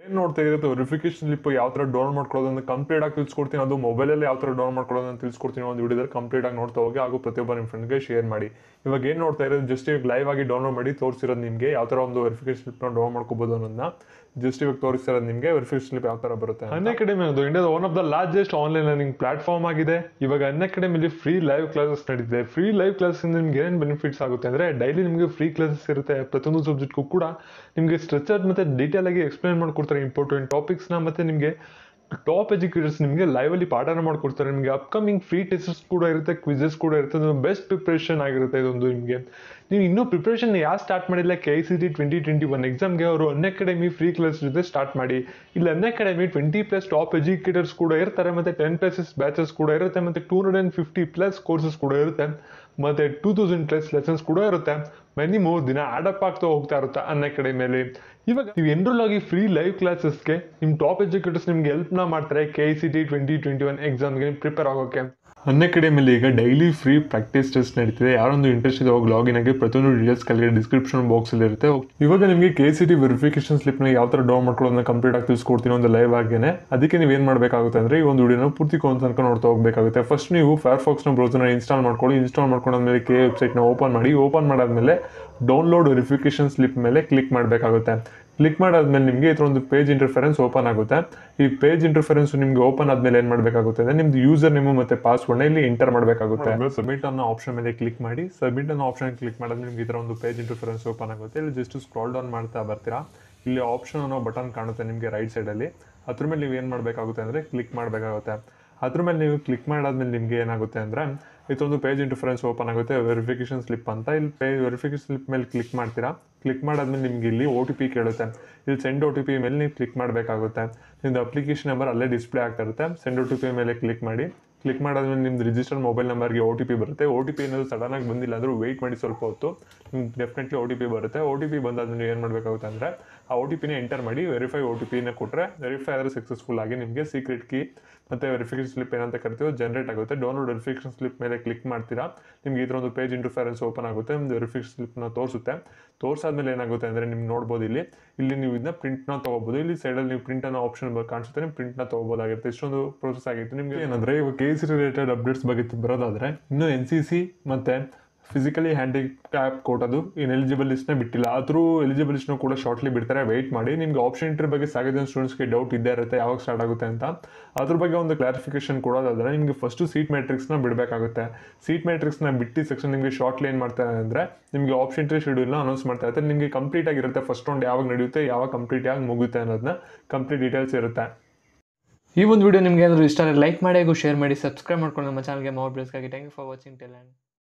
ಏನು ನೋಡ್ತಾ ಇರುತ್ತೆ ವೆರಿಫಿಕೇಶನ್ ಸ್ಲಿಪ್ ಯಾವ ಥರ ಡೌನ್ಲೋಡ್ ಮಾಡ್ಕೊಳ್ಳೋದು ಅಂತ ಕಂಪ್ಲೀಟ್ ಆಗಿ ತಿಳ್ಸ್ಕೊಡ್ತೀನಿ ಅದು ಮೊಬೈಲಲ್ಲಿ ಯಾವ ಥರ ಡೌನ್ ಮಾಡ್ಕೊಳ್ಳೋದು ಅಂತ ತಿಳ್ಸ್ಕೊಡ್ತೀನಿ ಒಂದು ವಿಡಿಯೋದಲ್ಲಿ ಕಂಪ್ಲೀಟ್ ಆಗಿ ನೋಡ್ತಾ ಹೋಗಿ ಹಾಗೂ ಪ್ರತಿಯೊಬ್ಬ ನಿಮ್ಮ ಫ್ರೆಂಡ್ಗೆ ಶೇರ್ ಮಾಡಿ ಇವಾಗ ಏನು ನೋಡ್ತಾ ಇರೋದು ಜಸ್ಟ್ ಇವಾಗ ಲೈವ್ ಆಗಿ ಡೌನ್ಲೋಡ್ ಮಾಡಿ ತೋರಿಸಿರೋದು ನಿಮಗೆ ಯಾವ ಥರ ಒಂದು ವೆರಿಫಿಕೇಶನ್ ಸ್ಲಿಪ್ನ ಡೌನ್ ಮಾಡ್ಕೋಬೋದು ಅನ್ನೋದನ್ನ ಜಸ್ಟ್ ಇವಾಗ ತೋರಿಸಿರೋದು ನಿಮಗೆ ವೆರಿಫಿಕೇಶನ್ ಸ್ಲಿಪ್ ಯಾವ ಥರ ಬರುತ್ತೆ ಅನ್ ಅಕಾಡೆಮಿ ಅದು ಇಂಡಿಯಾದ one of the largest online learning platform ಆಗಿದೆ ಇವಾಗ ಅನ್ ಅಕಾಡೆಮಿಲಿ ಫ್ರೀ ಲೈವ್ ಕ್ಲಾಸಸ್ ನಡೀತಿದೆ ಫ್ರೀ ಲೈವ್ ಕ್ಲಾಸಿಂದ ನಿಮ್ಗೆ ಏನೇನು ಬೆನಿಫಿಟ್ಸ್ ಆಗುತ್ತೆ ಅಂದರೆ ಡೈಲಿ ನಿಮಗೆ ಫ್ರೀ ಕ್ಲಾಸಸ್ ಇರುತ್ತೆ ಪ್ರತಿಯೊಂದು ಸಬ್ಜೆಕ್ಟ್ಗೂ ಕೂಡ ನಿಮಗೆ ಸ್ಟ್ರಕ್ಚರ್ ಮತ್ತು ಡೀಟೇಲ್ ಆಗಿ ಎಕ್ಸ್ಪ್ಲೇನ್ ಮಾಡ್ಕೊಡ್ತಾರೆ ಇಂಪಾರ್ಟೆಂಟ್ ಟಾಪಿಕ್ಸ್ನ ಮತ್ತು ನಿಮಗೆ ಟಾಪ್ ಎಜುಕೇಟರ್ಸ್ ನಿಮಗೆ ಲೈವಲ್ಲಿ ಪಾಠನ ಮಾಡ್ಕೊಡ್ತಾರೆ ನಿಮಗೆ ಅಪ್ಕಮಿಂಗ್ ಫ್ರೀ ಟೆಸ್ಟ್ಸ್ ಕೂಡ ಇರುತ್ತೆ ಕ್ವಿಜಸ್ ಕೂಡ ಇರುತ್ತೆ ಅದು ಬೆಸ್ಟ್ ಪ್ರಿಪ್ರೇಷನ್ ಆಗಿರುತ್ತೆ ಇದೊಂದು ನಿಮಗೆ ನೀವು ಇನ್ನೂ ಪ್ರಿಪ್ರೇಷನ್ ಯಾರು ಸ್ಟಾರ್ಟ್ ಮಾಡಿಲ್ಲ K I C T twenty twenty one ಎಕ್ಸಾಮ್ಗೆ ಅವರು ಅನ್ ಅಕಾಡೆಮಿ ಫ್ರೀ ಕ್ಲಾಸ್ ಜೊತೆ ಸ್ಟಾರ್ಟ್ ಮಾಡಿ ಇಲ್ಲಿ Unacademy twenty plus top educators ಕೂಡ ಇರ್ತಾರೆ ಮತ್ತು ಟೆನ್ ಪ್ಲಸಸ್ ಬ್ಯಾಚಸ್ ಕೂಡ ಇರುತ್ತೆ ಮತ್ತು two hundred and fifty plus courses ಕೂಡ ಇರುತ್ತೆ ಮತ್ತು ಟೂ ತೌಸಂಡ್ ಪ್ಲಸ್ ಲೆಸನ್ಸ್ ಕೂಡ ಇರುತ್ತೆ ಮೆನಿ ಮೂರು ದಿನ ಆಡಪ್ ಆಗ್ತಾ ಹೋಗ್ತಾ ಇರುತ್ತೆ ಅನ್ ಅಕಾಡೆಮಿಯಲ್ಲಿ ಇವಾಗ ನೀವು ಎನ್ರೋಲ್ ಆಗಿ ಫ್ರೀ ಲೈವ್ ಕ್ಲಾಸಸ್ಗೆ ನಿಮ್ಮ ಟಾಪ್ ಎಜುಕೇಟರ್ಸ್ ನಿಮ್ಗೆ ಹೆಲ್ಪ್ನ ಮಾಡ್ತಾರೆ K I C T twenty twenty one ಎಕ್ಸಾಮ್ಗೆ ಪ್ರಿಪೇರ್ ಆಗೋಕ್ಕೆ ಅನ್ ಅಕಾಡೆಮಿಲಿ ಈಗ ಡೈಲಿ ಫ್ರೀ ಪ್ರಾಕ್ಟೀಸ್ ಟೆಸ್ಟ್ ನಡೀತಿದೆ ಯಾರೊಂದು ಇಂಟ್ರೆಸ್ಟ್ ಇದೆ ಹೋಗಿ ಲಾಗಿನ್ ಆಗಿ ಪ್ರತಿಯೊಂದು ಡೀಟೇಲ್ಸ್ ಕೆಳಗೆ ಡಿಸ್ಕ್ರಿಪ್ಷನ್ ಬಾಕ್ಸಲ್ಲಿ ಇರುತ್ತೆ ಇವಾಗ ನಿಮಗೆ ಕೆ ಸಿ ಟಿ ವೆರಿಫಿಕೇಶನ್ ಸ್ಲಿಪ್ನ ಯಾವ ಥರ ಡೌನ್ ಮಾಡ್ಕೊಳ್ಳೋದನ್ನ ಕಂಪ್ಲೀಟ್ ಆಗಿ ತಿಳಿಸ್ಕೊಡ್ತೀನಿ ಒಂದು ಲೈವ್ ಆಗೇನೆ ಅದಕ್ಕೆ ನೀವು ಏನು ಮಾಡಬೇಕಾಗುತ್ತೆ ಅಂದರೆ ಈ ಒಂದು ವಿಡಿಯೋನ ಪೂರ್ತಿ ಕೊಂಡು ತನಕ ನೋಡ್ತಾ ಹೋಗಬೇಕಾಗುತ್ತೆ ಫಸ್ಟ್ ನೀವು ಫೈರ್ಫಾಕ್ಸ್ನ ಬ್ರೌಸರ್ನ ಇನ್ಸ್ಟಾಲ್ ಮಾಡ್ಕೊಳ್ಳಿ ಇನ್ಸ್ಟಾಲ್ ಮಾಡ್ಕೊಂಡಾದ್ಮೇಲೆ ಕೆ ವೆಬ್ಸೈಟ್ನ ಓಪನ್ ಮಾಡಿ ಓಪನ್ ಮಾಡಾದ್ಮೇಲೆ ಡೌನ್ಲೋಡ್ ವೆರಿಫಿಕೇಶನ್ ಸ್ಲಿಪ್ ಮೇಲೆ ಕ್ಲಿಕ್ ಮಾಡಬೇಕಾಗುತ್ತೆ ಕ್ಲಿಕ್ ಮಾಡಾದ್ಮೇಲೆ ನಿಮಗೆ ಈ ಥರ ಒಂದು ಪೇಜ್ ಇಂಟರ್ಫರೆನ್ಸ್ ಓಪನ್ ಆಗುತ್ತೆ ಈ ಪೇಜ್ ಇಂಟರ್ಫರೆನ್ಸ್ ನಿಮಗೆ ಓಪನ್ ಆದ್ಮೇಲೆ ಏನು ಮಾಡಬೇಕಾಗುತ್ತೆ ಅಂದರೆ ನಿಮ್ದು ಯೂಸರ್ ನೇಮು ಮತ್ತು ಪಾಸ್ವರ್ಡ್ನ ಇಲ್ಲಿ ಎಂಟರ್ ಮಾಡಬೇಕಾಗುತ್ತೆ ಸಬ್ಮಿಟ್ ಅನ್ನೋ ಆಪ್ಷನ್ ಮೇಲೆ ಕ್ಲಿಕ್ ಮಾಡಿ ಸಬ್ಮಿಟ್ ಅನ್ನೋ ಆಪ್ಷನ್ ಕ್ಲಿಕ್ ಮಾಡಿದ್ರೆ ನಿಮ್ಗೆ ಈ ಥರ ಒಂದು ಪೇಜ್ ಇಂಟರ್ಫರೆನ್ಸ್ ಓಪನ್ ಆಗುತ್ತೆ ಇಲ್ಲಿ ಜಸ್ಟ್ ಸ್ಕ್ರಾಲ್ ಡೌನ್ ಮಾಡ್ತಾ ಬರ್ತೀರಾ ಇಲ್ಲಿ ಆಪ್ಷನ್ ಅನ್ನೋ ಬಟನ್ ಕಾಣುತ್ತೆ ನಿಮಗೆ ರೈಟ್ ಸೈಡಲ್ಲಿ ಅದ್ರ ಮೇಲೆ ನೀವು ಏನು ಮಾಡಬೇಕಾಗುತ್ತೆ ಅಂದರೆ ಕ್ಲಿಕ್ ಮಾಡಬೇಕಾಗುತ್ತೆ ಅದ್ರ ಮೇಲೆ ನೀವು ಕ್ಲಿಕ್ ಮಾಡಾದ್ಮೇಲೆ ನಿಮಗೆ ಏನಾಗುತ್ತೆ ಅಂದರೆ ಇದೊಂದು ಪೇಜ್ ಇಂಟರ್ಫರೆನ್ಸ್ ಓಪನ್ ಆಗುತ್ತೆ ವೆರಿಫಿಕೇಶನ್ ಸ್ಲಿಪ್ ಅಂತ ಇಲ್ಲಿ ಪೇ ವೆರಿಫಿಕೇಶನ್ ಸ್ಲಿಪ್ ಮೇಲೆ ಕ್ಲಿಕ್ ಮಾಡ್ತೀರಾ ಕ್ಲಿಕ್ ಮಾಡಾದ್ಮೇಲೆ ನಿಮ್ಗೆ ಇಲ್ಲಿ ಓ ಟಿ ಪಿ ಕೇಳುತ್ತೆ ಇಲ್ಲಿ ಸೆಂಡ್ ಓ ಟಿ ಪಿ ಮೇಲೆ ನೀವು ಕ್ಲಿಕ್ ಮಾಡಬೇಕಾಗುತ್ತೆ ನಿಮ್ಮದು ಅಪ್ಲಿಕೇಶನ್ ನಂಬರ್ ಅಲ್ಲೇ ಡಿಸ್ಪ್ಲೇ ಆಗ್ತಾ ಇರುತ್ತೆ ಸೆಂಡ್ ಓ ಟಿ ಪಿ ಮೇಲೆ ಕ್ಲಿಕ್ ಮಾಡಿ ಕ್ಲಿಕ್ ಮಾಡಾದ್ಮೇಲೆ ನಿಮ್ದು ರಿಜಿಸ್ಟರ್ ಮೊಬೈಲ್ ನಂಬರ್ಗೆ ಓ ಟಿ ಪಿ ಬರುತ್ತೆ ಓ ಟಿ ಪಿ ಏನಾದರೂ ಸಡನ್ನಾಗಿ ಬಂದಿಲ್ಲ ಅಂದರೂ ವೆಯ್ಟ್ ಮಾಡಿ ಸ್ವಲ್ಪ ಹೊತ್ತು ನಿಮ್ಗೆ ಡೆಫಿನೆಟ್ಲಿ ಓ ಟಿ ಪಿ ಬರುತ್ತೆ ಓ ಟಿ ಪಿ ಬಂದಾದ್ಮೇಲೆ ನೀವು ಏನು ಮಾಡಬೇಕಾಗುತ್ತೆ ಅಂದರೆ ಆ ಓ ಟಿ ಪಿನ ಎಂಟರ್ ಮಾಡಿ ವೆರಿಫೈ ಓ ಟಿ ಪಿನ ಕೊಟ್ಟರೆ ವೆರಿಫೈ ಆದರೆ ಸಕ್ಸಸ್ಫುಲ್ ಆಗಿ ನಿಮಗೆ ಸೀಕ್ರೆಟ್ ಕೀ ಮತ್ತು ವೆರಿಫಿಕೇಶನ್ ಸ್ಲಿಪ್ ಏನಂತ ಕರಿತೀವೋ ಜನರೇಟ್ ಆಗುತ್ತೆ ಡೌನ್ಲೋಡ್ ವೆರಿಫಿಕೇಶನ್ ಸ್ಲಿಪ್ ಮೇಲೆ ಕ್ಲಿಕ್ ಮಾಡ್ತೀರಾ ನಿಮ್ಗೆ ಈ ಥರ ಒಂದು ಪೇಜ್ ಇಂಟರ್ಫರೆನ್ಸ್ ಓಪನ್ ಆಗುತ್ತೆ ನಿಮ್ದು ವೆರಿಫಿಕೇಶನ್ ಸ್ಲಿಪ್ನ ತೋರಿಸುತ್ತೆ ತೋರಿಸಾದ್ಮೇಲೆ ಏನಾಗುತ್ತೆ ಅಂದರೆ ನಿಮ್ಗೆ ನೋಡ್ಬೋದು ಇಲ್ಲಿ ಇಲ್ಲಿ ನೀವು ಇದನ್ನ ಪ್ರಿಂಟ್ನ ತೊಗೋಬೋದು ಇಲ್ಲಿ ಸೈಡಲ್ಲಿ ನೀವು ಪ್ರಿಂಟ್ ಅನ್ನೋ ಆಪ್ಷನ್ ಕಾಣಿಸುತ್ತೆ ನೀವು ಪ್ರಿಂಟ್ನ ತೊಗೋಬೋದಾಗಿರುತ್ತೆ ಇಷ್ಟೊಂದು ಪ್ರೋಸೆಸ್ ಆಗಿತ್ತು ನಿಮಗೆ ಏನಂದರೆ ಇವಾಗ ಕೆ ಸಿ ರಿಲೇಟೆಡ್ ಅಪ್ಡೇಟ್ಸ್ ಬಗ್ಗೆ ಬರೋದಾದರೆ ಇನ್ನು ಎನ್ ಸಿ ಸಿ ಮತ್ತು ಫಿಸಿಕಲಿ ಹ್ಯಾಂಡಿಕ್ಯಾಪ್ ಕೊಟ್ಟದು ಇನ್ ಎಲಿಜಿಬಲ್ ಲಿಸ್ಟ್ನ ಬಿಟ್ಟಿಲ್ಲ ಆದರೂ ಎಲಿಜಿಬಲ್ ಲಿಸ್ಟ್ನ ಕೂಡ ಶಾರ್ಟ್ಲಿ ಬಿಡ್ತಾರೆ ವೆಯ್ಟ್ ಮಾಡಿ ನಿಮ್ಗೆ ಆಪ್ಷನ್ ಇಂಟ್ರಿ ಬಗ್ಗೆ ಸಾಗಿದ ಸ್ಟೂಡೆಂಟ್ಸ್ಗೆ ಡೌಟ್ ಇದ್ದೇ ಇರುತ್ತೆ ಯಾವಾಗ ಸ್ಟಾರ್ಟ್ ಆಗುತ್ತೆ ಅಂತ ಅದ್ರ ಬಗ್ಗೆ ಒಂದು ಕ್ಲಾರಿಫಿಕೇಶನ್ ಕೊಡೋದಾದ್ರೆ ನಿಮಗೆ ಫಸ್ಟು ಸೀಟ್ ಮ್ಯಾಟ್ರಿಕ್ಸ್ನ ಬಿಡಬೇಕಾಗುತ್ತೆ ಸೀಟ್ ಮ್ಯಾಟ್ರಿಕ್ಸ್ನ ಬಿಟ್ಟು ಸೆಕ್ಷನ್ ನಿಮಗೆ ಶಾರ್ಟ್ಲಿ ಏನು ಮಾಡ್ತಾರೆ ಅಂದರೆ ನಿಮಗೆ ಆಪ್ಷನ್ ಇಂಟ್ರಿ ಶೆಡ್ಯೂಲ್ನ ಅನೌನ್ಸ್ ಮಾಡ್ತಾ ಇರ್ತಾರೆ ನಿಮಗೆ ಕಂಪ್ಲೀಟ್ ಆಗಿರುತ್ತೆ ಫಸ್ಟ್ ರೌಂಡ್ ಯಾವಾಗ ನಡೆಯುತ್ತೆ ಯಾವಾಗ ಕಂಪ್ಲೀಟ್ ಆಗಿ ಮುಗುತ್ತೆ ಅನ್ನೋದನ್ನ ಕಂಪ್ಲೀಟ್ ಡೀಟೇಲ್ಸ್ ಇರುತ್ತೆ ಈ ಒಂದು ವಿಡಿಯೋ ನಿಮ್ಗೆ ಏನಾದರೂ ಇಷ್ಟ ಆದರೆ ಲೈಕ್ ಮಾಡಿ ಹಾಗೂ ಶೇರ್ ಮಾಡಿ ಸಬ್ಸ್ಕ್ರೈಬ್ ಮಾಡ್ಕೊಂಡು ನಮ್ಮ ಚಾನಲ್ಗೆ ಮೌಟ್ ಬ್ಲೇಸ್ಗಾಗಿ thank you for watching tell and